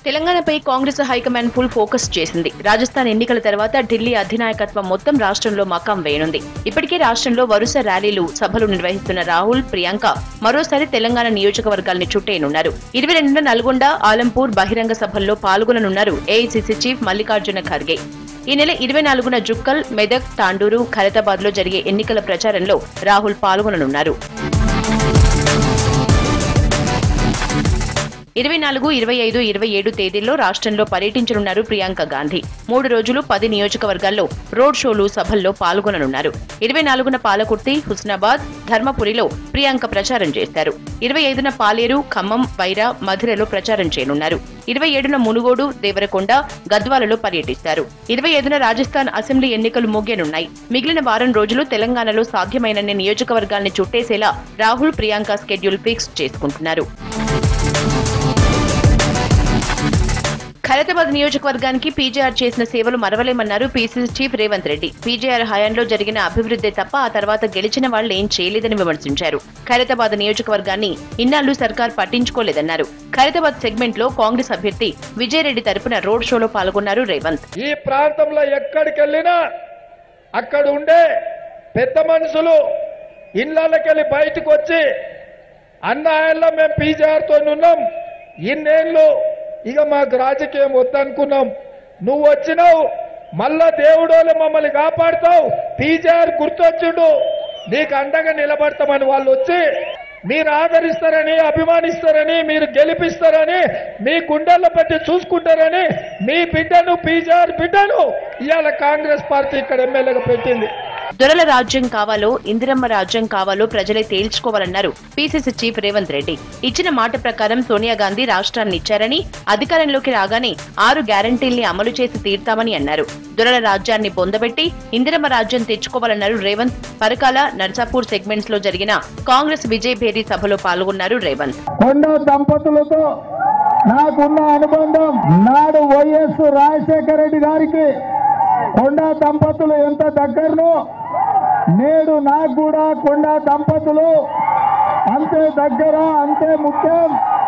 తెలంగాణపై Congress high command full focus చేసింది రాజస్థాన్ ఎన్నికల తర్వాత ఢిల్లీ అధినాయకత్వం మొత్తం రాష్ట్రంలో మకాం వేయనుంది ఇప్పటికే రాష్ట్రంలో వరుస ర్యాలీలు సభలు నిర్వహిస్తున్న రాహుల్ ప్రియాంక మరోసారి తెలంగాణ నియోజకవర్గాల్ని చుట్టేయనున్నారు ఇరవై రెండున నల్గొండ ఆలంపూర్ బహిరంగ సభల్లో పాల్గొననున్నారు ఏఐసీసీ చీఫ్ మల్లికార్జున ఖర్గే ఈ నెల ఇరవై నాలుగున జుక్కల్ మెదక్ తాండూరు ఖైరతాబాద్ లో జరిగే ఎన్నికల ప్రచారంలో రాహుల్ పాల్గొననున్నారు ఇరవై నాలుగు ఇరవై ఐదు ఇరవై ఏడు తేదీల్లో రాష్ట్రంలో పర్యటించనున్నారు ప్రియాంక గాంధీ మూడు రోజులు పది నియోజకవర్గాల్లో రోడ్ షోలు సభల్లో పాల్గొననున్నారు ఇరవై నాలుగున పాలకుర్తి హుస్నాబాద్ ధర్మపురిలో ప్రియాంక ప్రచారం చేస్తారు ఇరవై ఐదున పాలేరు ఖమ్మం వైరా మధురలో ప్రచారం చేయనున్నారు ఇరవై ఏడున మునుగోడు దేవరకొండ గద్వాలలో పర్యటిస్తారు ఇరవై ఐదున రాజస్థాన్ అసెంబ్లీ ఎన్నికలు ముగియనున్నాయి మిగిలిన వారం రోజులు తెలంగాణలో సాధ్యమైనన్ని నియోజకవర్గాల్ని చుట్టేసేలా రాహుల్ ప్రియాంక స్కెడ్యూల్ ఫిక్స్ చేసుకుంటున్నారు ఖైరతాబాద్ నియోజకవర్గానికి పీజేఆర్ చేసిన సేవలు మరవలేమన్నారు PCC chief Revanth Reddy PJR హయాంలో జరిగిన అభివృద్ధి తప్ప ఆ తర్వాత గెలిచిన వాళ్ళు ఏం చేయలేదని విమర్శించారు ఖైరతాబాద్ నియోజకవర్గాన్ని ఇన్నాళ్లు సర్కార్ పట్టించుకోలేదన్నారు ఖైరతాబాద్ సెగ్మెంట్ లో కాంగ్రెస్ అభ్యర్థి విజయరెడ్డి తరపున రోడ్ షోలో పాల్గొన్నారు రేవంత్ ఈ ప్రాంతంలో ఎక్కడికి వెళ్ళినా అక్కడ ఉండే పెద్ద మనుషులు ఇళ్ళకెళ్ళి బయటకు వచ్చి అన్న ఆయనలో మేము పీజీఆర్తో ఉన్నాం ఇన్నేళ్ళు ఇక మాకు రాజకీయం వద్దనుకున్నాం నువ్వు వచ్చినావు మళ్ళా దేవుడోళ్ళు మమ్మల్ని కాపాడుతావు పీజీఆర్ గుర్తొచ్చుడు నీకు అండగా నిలబడతామని వాళ్ళు వచ్చి మీరు ఆదరిస్తారని అభిమానిస్తారని మీరు గెలిపిస్తారని మీ గుండెల్లో పెట్టి చూసుకుంటారని మీ బిడ్డను పీజీఆర్ బిడ్డను ఇవాళ కాంగ్రెస్ పార్టీ ఇక్కడ ఎమ్మెల్యేగా పెట్టింది దొరల రాజ్యం కావాలో ఇందిరమ్మ రాజ్యం కావాలో ప్రజలే తేల్చుకోవాలన్నారు పీసీసీ చీఫ్ రేవంత్ రెడ్డి ఇచ్చిన మాట ప్రకారం సోనియా గాంధీ రాష్ట్రాన్ని ఇచ్చారని అధికారంలోకి రాగానే ఆరు గ్యారంటీల్ని అమలు చేసి తీర్తామని అన్నారు దొరల రాజ్యాన్ని పొందబెట్టి ఇందిరమ్మ రాజ్యం తెచ్చుకోవాలన్నారు రేవంత్ పరకాల నర్సాపూర్ సెగ్మెంట్స్ లో జరిగిన కాంగ్రెస్ విజయ్ భేరీ సభలో పాల్గొన్నారు రేవంత్ కొండ దంపతులతో నాకున్న అనుబంధం నాడు వైఎస్ రాజశేఖర రెడ్డి గారికి కొండ దంపతులు ఎంత దగ్గరనో నేడు నాకు కూడా కొండ దంపతులు అంతే దగ్గర అంతే ముఖ్యం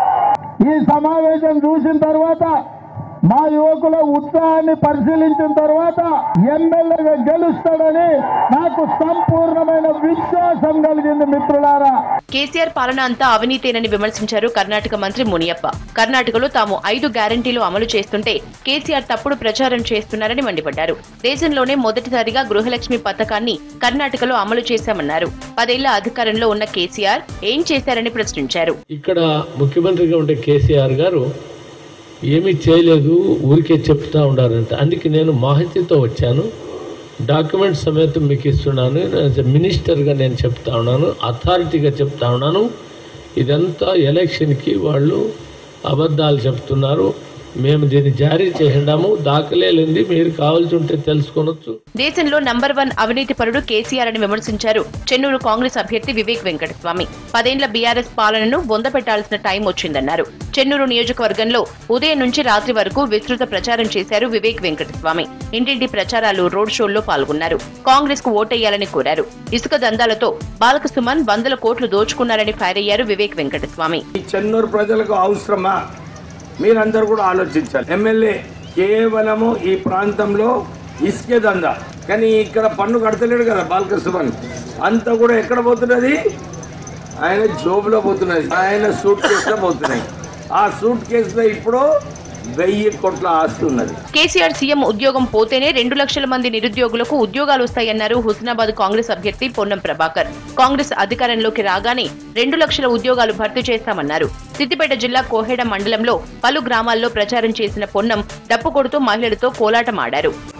ఈ సమావేశం చూసిన తర్వాత మా యువకుల ఉత్సాహాన్ని పరిశీలించిన తర్వాత ఎమ్మెల్యేగా గెలుస్తాడని నాకు సంపూర్ణమైన విశ్వాసం కలిగింది మిత్రులారా కేసీఆర్ పాలన అంతా అవినీతేనని విమర్శించారు కర్ణాటక మంత్రి మునియప్ప కర్ణాటకలో తాము ఐదు గ్యారంటీలు అమలు చేస్తుంటే కేసీఆర్ తప్పుడు ప్రచారం చేస్తున్నారని మండిపడ్డారు దేశంలోనే మొదటిసారిగా గృహలక్ష్మి పథకాన్ని కర్ణాటకలో అమలు చేశామన్నారు పదేళ్ల అధికారంలో ఉన్న కేసీఆర్ ఏం చేశారని ప్రశ్నించారు ఇక్కడ ముఖ్యమంత్రిగా ఉండే కేసీఆర్ గారు ఏమీ చేయలేదు ఊరికే చెప్తా ఉండారంట అందుకే నేను మాహితితో వచ్చాను డాక్యుమెంట్ సమేతం మీకు ఇస్తున్నాను యాజ్ ఎ మినిస్టర్గా నేను చెప్తా ఉన్నాను అథారిటీగా చెప్తా ఉన్నాను ఇదంతా ఎలక్షన్కి వాళ్ళు అబద్ధాలు చెప్తున్నారు మేము దీన్ని జారీ చేసిండాము దాఖలేలింది మీరు కావాల్సి ఉంటే తెలుసుకొనొచ్చు దేశంలో నంబర్ వన్ అవినీతి పరుడు కేసీఆర్ అని విమర్శించారు చెన్నూరు కాంగ్రెస్ అభ్యర్థి వివేక్ వెంకటస్వామి పదేండ్ల బీఆర్ఎస్ పాలనను బొంద పెట్టాల్సిన టైం వచ్చిందన్నారు చెన్నూరు నియోజకవర్గంలో ఉదయం నుంచి రాత్రి వరకు విస్తృత ప్రచారం చేశారు వివేక్ వెంకటస్వామి ఇంటింటి ప్రచారాలు రోడ్ షోల్లో పాల్గొన్నారు కాంగ్రెస్ కు ఓటేయాలని కోరారు ఇసుక దందాలతో బాలక సుమన్ వందల కోట్లు దోచుకున్నారని ఫైర్ అయ్యారు వివేక్ వెంకటస్వామి ఈ చెన్నూరు ప్రజలకు అవసరమా మీరందరూ కూడా ఆలోచించాలి ఎమ్మెల్యే కేవలము ఈ ప్రాంతంలో ఇసుకే దందా కానీ ఇక్కడ పన్ను కడతలేడు కదా బాలకృష్ణ అంతా కూడా ఎక్కడ పోతున్నది ఆయన జోబులో పోతున్నది ఆయన సూట్ కేసులో పోతున్నాయి ఆ సూట్ కేసులో ఇప్పుడు వెయ్యి కోట్ల ఆస్తి ఉన్నది కేసీఆర్ సీఎం ఉద్యోగం పోతేనే రెండు లక్షల మంది నిరుద్యోగులకు ఉద్యోగాలు వస్తాయన్నారు హుస్నాబాద్ కాంగ్రెస్ అభ్యర్థి పొన్నం ప్రభాకర్ కాంగ్రెస్ అధికారంలోకి రాగానే రెండు లక్షల ఉద్యోగాలు భర్తీ చేస్తామన్నారు సిద్దిపేట జిల్లా కోహెడ మండలంలో పలు గ్రామాల్లో ప్రచారం చేసిన పొన్నం డప్పు కొడుతూ మహిళలతో కోలాటమాడారు